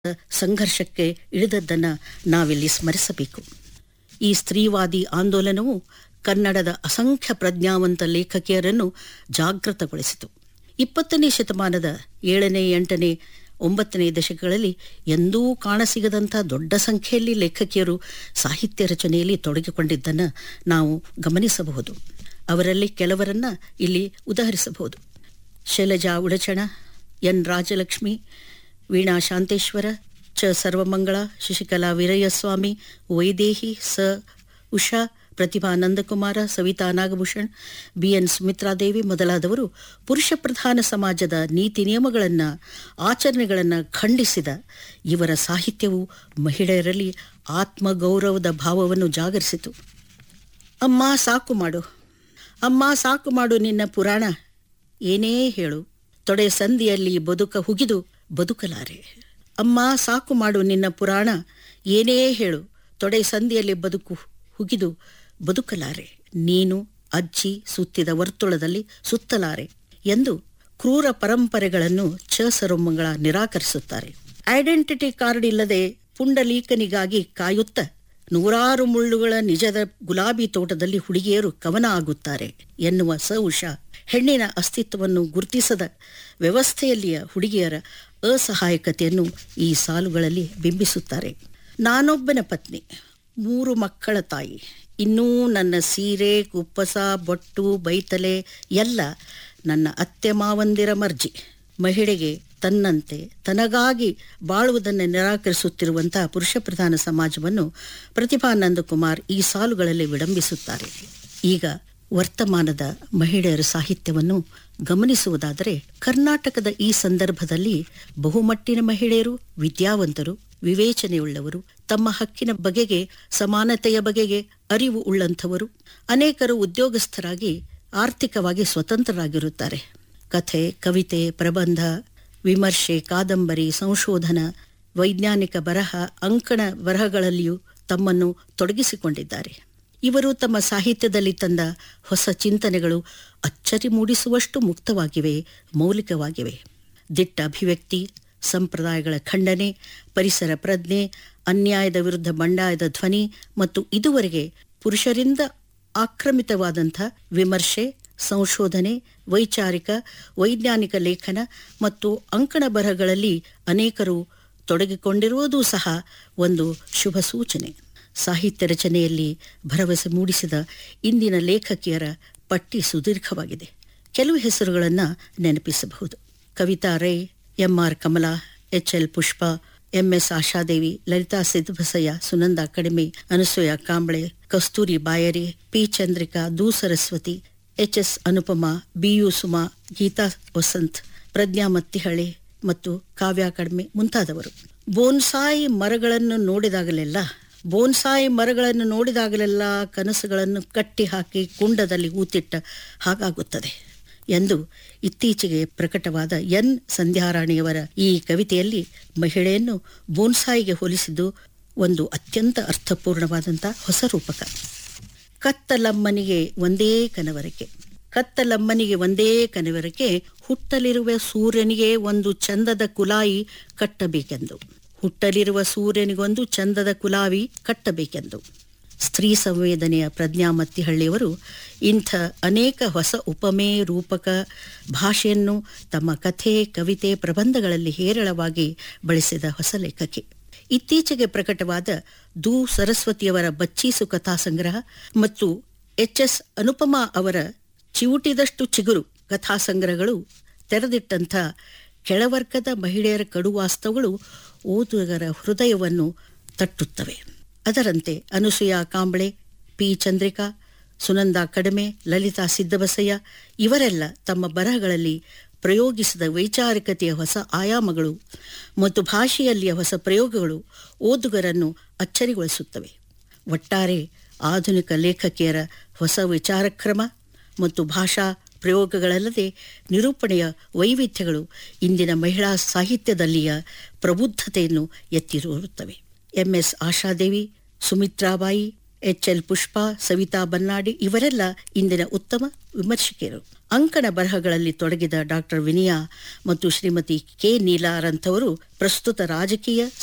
ಸಂಘರ್ಷಕ್ಕೆ ಇಳಿದದ್ದನ್ನು ನಾವಿಲ್ಲಿ ಸ್ಮರಿಸಬೇಕು ಈ ಸ್ತ್ರೀವಾದಿ ಆಂದೋಲನವು ಕನ್ನಡದ ಅಸಂಖ್ಯ ಪ್ರಜ್ಞಾವಂತ ಲೇಖಕಿಯರನ್ನು ಜಾಗೃತಗೊಳಿಸಿತು ಇಪ್ಪತ್ತನೇ ಶತಮಾನದ ಏಳನೇ ಎಂಟನೇ ಒಂಬತ್ತನೇ ದಶಕಗಳಲ್ಲಿ ಎಂದೂ ಕಾಣಸಿಗದಂಥ ದೊಡ್ಡ ಸಂಖ್ಯೆಯಲ್ಲಿ ಲೇಖಕಿಯರು ಸಾಹಿತ್ಯ ರಚನೆಯಲ್ಲಿ ತೊಡಗಿಕೊಂಡಿದ್ದನ್ನು ನಾವು ಗಮನಿಸಬಹುದು ಅವರಲ್ಲಿ ಕೆಲವರನ್ನ ಇಲ್ಲಿ ಉದಾಹರಿಸಬಹುದು ಶೈಲಜಾ ಉಡಚಣ ಎನ್ ರಾಜಲಕ್ಷ್ಮಿ ವೀಣಾ ಶಾಂತೇಶ್ವರ ಚ ಸರ್ವಮಂಗಳ ಶಶಿಕಲಾ ವೀರಯ್ಯಸ್ವಾಮಿ ವೈದೇಹಿ ಸ ಉಷಾ ಪ್ರತಿಭಾ ನಂದಕುಮಾರ ಸವಿತಾ ನಾಗಭೂಷಣ್ ಬಿಎನ್ ಸುಮಿತ್ರಾದೇವಿ ಮೊದಲಾದವರು ಪುರುಷ ಪ್ರಧಾನ ಸಮಾಜದ ನೀತಿ ನಿಯಮಗಳನ್ನು ಆಚರಣೆಗಳನ್ನು ಖಂಡಿಸಿದ ಇವರ ಸಾಹಿತ್ಯವು ಮಹಿಳೆಯರಲ್ಲಿ ಆತ್ಮಗೌರವದ ಭಾವವನ್ನು ಜಾಗರಿಸಿತು ಅಮ್ಮ ಸಾಕು ಮಾಡು ಅಮ್ಮ ಸಾಕು ಮಾಡು ನಿನ್ನ ಪುರಾಣ ಏನೇ ಹೇಳು ತೊಡೆ ಸಂಧಿಯಲ್ಲಿ ಬದುಕ ಹುಗಿದು ಬದುಕಲಾರೆ ಅಮ್ಮ ಸಾಕು ಮಾಡು ನಿನ್ನ ಪುರಾಣ ಏನೇ ಹೇಳು ತೊಡೆ ಸಂಧಿಯಲ್ಲಿ ಬದುಕು ಹುಗಿದು ಬದುಕಲಾರೆ ನೀನು ಅಜ್ಜಿ ಸುತ್ತಿದ ವರ್ತುಳದಲ್ಲಿ ಸುತ್ತಲಾರೆ ಎಂದು ಕ್ರೂರ ಪರಂಪರೆಗಳನ್ನು ಚ ಸರೋಮಂಗಳ ನಿರಾಕರಿಸುತ್ತಾರೆ ಐಡೆಂಟಿಟಿ ಕಾರ್ಡ್ ಇಲ್ಲದೆ ಪುಂಡಲೀಕನಿಗಾಗಿ ಕಾಯುತ್ತ ನೂರಾರು ಮುಳ್ಳುಗಳ ನಿಜದ ಗುಲಾಬಿ ತೋಟದಲ್ಲಿ ಹುಡುಗಿಯರು ಕವನ ಆಗುತ್ತಾರೆ ಎನ್ನುವ ಸ ಉಷಾ ಹೆಣ್ಣಿನ ಅಸ್ತಿತ್ವವನ್ನು ಗುರುತಿಸದ ವ್ಯವಸ್ಥೆಯಲ್ಲಿಯ ಹುಡುಗಿಯರ ಅಸಹಾಯಕತೆಯನ್ನು ಈ ಸಾಲುಗಳಲ್ಲಿ ಬಿಂಬಿಸುತ್ತಾರೆ ನಾನೊಬ್ಬನ ಪತ್ನಿ ಮೂರು ಮಕ್ಕಳ ತಾಯಿ ಇನ್ನೂ ನನ್ನ ಸೀರೆ ಕುಪ್ಪಸ ಬೊಟ್ಟು ಬೈತಲೆ ಎಲ್ಲ ನನ್ನ ಅತ್ತೆ ಮಾವಂದಿರ ಮರ್ಜಿ ಮಹಿಳೆಗೆ ತನ್ನಂತೆ ತನಗಾಗಿ ಬಾಳುವುದನ್ನು ನಿರಾಕರಿಸುತ್ತಿರುವಂತಹ ಪುರುಷ ಪ್ರಧಾನ ಸಮಾಜವನ್ನು ಪ್ರತಿಭಾನಂದ ಕುಮಾರ್ ಈ ಸಾಲುಗಳಲ್ಲಿ ವಿಡಂಬಿಸುತ್ತಾರೆ ಈಗ ವರ್ತಮಾನದ ಮಹಿಳೆಯರ ಸಾಹಿತ್ಯವನ್ನು ಗಮನಿಸುವುದಾದರೆ ಕರ್ನಾಟಕದ ಈ ಸಂದರ್ಭದಲ್ಲಿ ಬಹುಮಟ್ಟಿನ ಮಹಿಳೆಯರು ವಿದ್ಯಾವಂತರು ವಿವೇಚನೆಯುಳ್ಳವರು ತಮ್ಮ ಹಕ್ಕಿನ ಬಗೆಗೆ ಸಮಾನತೆಯ ಬಗೆಗೆ ಅರಿವು ಉಳ್ಳಂಥವರು ಅನೇಕರು ಉದ್ಯೋಗಸ್ಥರಾಗಿ ಆರ್ಥಿಕವಾಗಿ ಸ್ವತಂತ್ರರಾಗಿರುತ್ತಾರೆ ಕಥೆ ಕವಿತೆ ಪ್ರಬಂಧ ವಿಮರ್ಶೆ ಕಾದಂಬರಿ ಸಂಶೋಧನ ವೈಜ್ಞಾನಿಕ ಬರಹ ಅಂಕಣ ಬರಹಗಳಲ್ಲಿಯೂ ತಮ್ಮನ್ನು ತೊಡಗಿಸಿಕೊಂಡಿದ್ದಾರೆ ಇವರು ತಮ್ಮ ಸಾಹಿತ್ಯದಲ್ಲಿ ತಂದ ಹೊಸ ಚಿಂತನೆಗಳು ಅಚ್ಚರಿ ಮೂಡಿಸುವಷ್ಟು ಮುಕ್ತವಾಗಿವೆ ಮೌಲಿಕವಾಗಿವೆ ದಿಟ್ಟ ಅಭಿವ್ಯಕ್ತಿ ಸಂಪ್ರದಾಯಗಳ ಖಂಡನೆ ಪರಿಸರ ಪ್ರಜ್ಞೆ ಅನ್ಯಾಯದ ವಿರುದ್ಧ ಬಂಡಾಯದ ಧ್ವನಿ ಮತ್ತು ಇದುವರೆಗೆ ಪುರುಷರಿಂದ ಆಕ್ರಮಿತವಾದಂಥ ವಿಮರ್ಶೆ ಸಂಶೋಧನೆ ವೈಚಾರಿಕ ವೈಜ್ಞಾನಿಕ ಲೇಖನ ಮತ್ತು ಅಂಕಣ ಬರಹಗಳಲ್ಲಿ ಅನೇಕರು ತೊಡಗಿಕೊಂಡಿರುವುದೂ ಸಹ ಒಂದು ಶುಭ ಸೂಚನೆ ಸಾಹಿತ್ಯ ರಚನೆಯಲ್ಲಿ ಭರವಸೆ ಮೂಡಿಸಿದ ಇಂದಿನ ಲೇಖಕಿಯರ ಪಟ್ಟಿ ಸುದೀರ್ಘವಾಗಿದೆ ಕೆಲವು ಹೆಸರುಗಳನ್ನು ನೆನಪಿಸಬಹುದು Kavitha Rai M R Kamala H L Pushpa M S Ashadevi Lalitha Siddabasayya Sunanda Kadime Anasuya Kamble Kasturi Bayari P Chandrika ದು Saraswathi H S Anupama B U Suma Geetha Vasanth Pragna Mattihalli ಮತ್ತು ಕಾವ್ಯ ಕಡಿಮೆ ಮುಂತಾದವರು ಬೋನ್ಸಾಯಿ ಮರಗಳನ್ನು ನೋಡಿದಾಗಲೆಲ್ಲ ಬೋನ್ಸಾಯಿ ಮರಗಳನ್ನು ನೋಡಿದಾಗಲೆಲ್ಲ ಕನಸುಗಳನ್ನು ಕಟ್ಟಿ ಹಾಕಿ ಕುಂಡದಲ್ಲಿ ಊತಿಟ್ಟ ಹಾಗಾಗುತ್ತದೆ ಎಂದು ಇತ್ತೀಚೆಗೆ ಪ್ರಕಟವಾದ ಎನ್ ಸಂಧ್ಯಾರಾಣಿಯವರ ಈ ಕವಿತೆಯಲ್ಲಿ ಮಹಿಳೆಯನ್ನು ಬೋನ್ಸಾಯಿಗೆ ಹೋಲಿಸಿದ್ದು ಒಂದು ಅತ್ಯಂತ ಅರ್ಥಪೂರ್ಣವಾದಂಥ ಹೊಸ ರೂಪಕ ಕತ್ತಲಮ್ಮನಿಗೆ ಒಂದೇ ಕನವರಿಕೆ ಕತ್ತಲಮ್ಮನಿಗೆ ಒಂದೇ ಕನವರಿಕೆ ಹುಟ್ಟಲಿರುವ ಸೂರ್ಯನಿಗೆ ಒಂದು ಚಂದದ ಕುಲಾಯಿ ಕಟ್ಟಬೇಕೆಂದು ಹುಟ್ಟಲಿರುವ ಸೂರ್ಯನಿಗೊಂದು ಚಂದದ ಕುಲಾವಿ ಕಟ್ಟಬೇಕೆಂದು ಸ್ತ್ರೀ ಸಂವೇದನೆಯ ಪ್ರಜ್ಞಾ ಮತ್ತಿಹಳ್ಳಿಯವರು ಇಂಥ ಅನೇಕ ಹೊಸ ಉಪಮೆ ರೂಪಕ ಭಾಷೆಯನ್ನು ತಮ್ಮ ಕಥೆ ಕವಿತೆ ಪ್ರಬಂಧಗಳಲ್ಲಿ ಹೇರಳವಾಗಿ ಬಳಸಿದ ಹೊಸ ಲೇಖಕಿ ಇತ್ತೀಚೆಗೆ ಪ್ರಕಟವಾದ ದು ಸರಸ್ವತಿಯವರ ಬಚ್ಚೀಸು ಕಥಾ ಸಂಗ್ರಹ ಮತ್ತು ಎಚ್ ಎಸ್ ಅನುಪಮಾ ಅವರ ಚಿವುಟಿದಷ್ಟು ಚಿಗುರು ಕಥಾ ಸಂಗ್ರಹಗಳು ತೆರೆದಿಟ್ಟಂಥ ಕೆಳವರ್ಗದ ಮಹಿಳೆಯರ ಕಡುವಾಸ್ತವಗಳು ಓದುಗರ ಹೃದಯವನ್ನು ತಟ್ಟುತ್ತವೆ ಅದರಂತೆ ಅನುಸೂಯ ಕಾಂಬಳೆ ಪಿ ಚಂದ್ರಿಕಾ ಸುನಂದ ಕಡಿಮೆ ಲಲಿತಾ ಸಿದ್ದಬಸಯ್ಯ ಇವರೆಲ್ಲ ತಮ್ಮ ಬರಹಗಳಲ್ಲಿ ಪ್ರಯೋಗಿಸಿದ ವೈಚಾರಿಕತೆಯ ಹೊಸ ಆಯಾಮಗಳು ಮತ್ತು ಭಾಷೆಯಲ್ಲಿಯ ಹೊಸ ಪ್ರಯೋಗಗಳು ಓದುಗರನ್ನು ಅಚ್ಚರಿಗೊಳಿಸುತ್ತವೆ ಒಟ್ಟಾರೆ ಆಧುನಿಕ ಲೇಖಕಿಯರ ಹೊಸ ವಿಚಾರಕ್ರಮ ಮತ್ತು ಭಾಷಾ ಪ್ರಯೋಗಗಳಲ್ಲದೆ ನಿರೂಪಣೆಯ ವೈವಿಧ್ಯಗಳು ಇಂದಿನ ಮಹಿಳಾ ಸಾಹಿತ್ಯದಲ್ಲಿಯ ಪ್ರಬುದ್ಧತೆಯನ್ನು ಎತ್ತಿರುತ್ತವೆ M S Ashadevi Sumitrabai H L Pushpa Savitha Bannadi ಇವರೆಲ್ಲ ಇಂದಿನ ಉತ್ತಮ ವಿಮರ್ಶಕಿಯರು ಅಂಕಣ ಬರಹಗಳಲ್ಲಿ ತೊಡಗಿದ ಡಾಕ್ಟರ್ ವಿನಯಾ ಮತ್ತು ಶ್ರೀಮತಿ ಕೆ ನೀಲಾರಂಥವರು ಪ್ರಸ್ತುತ ರಾಜಕೀಯ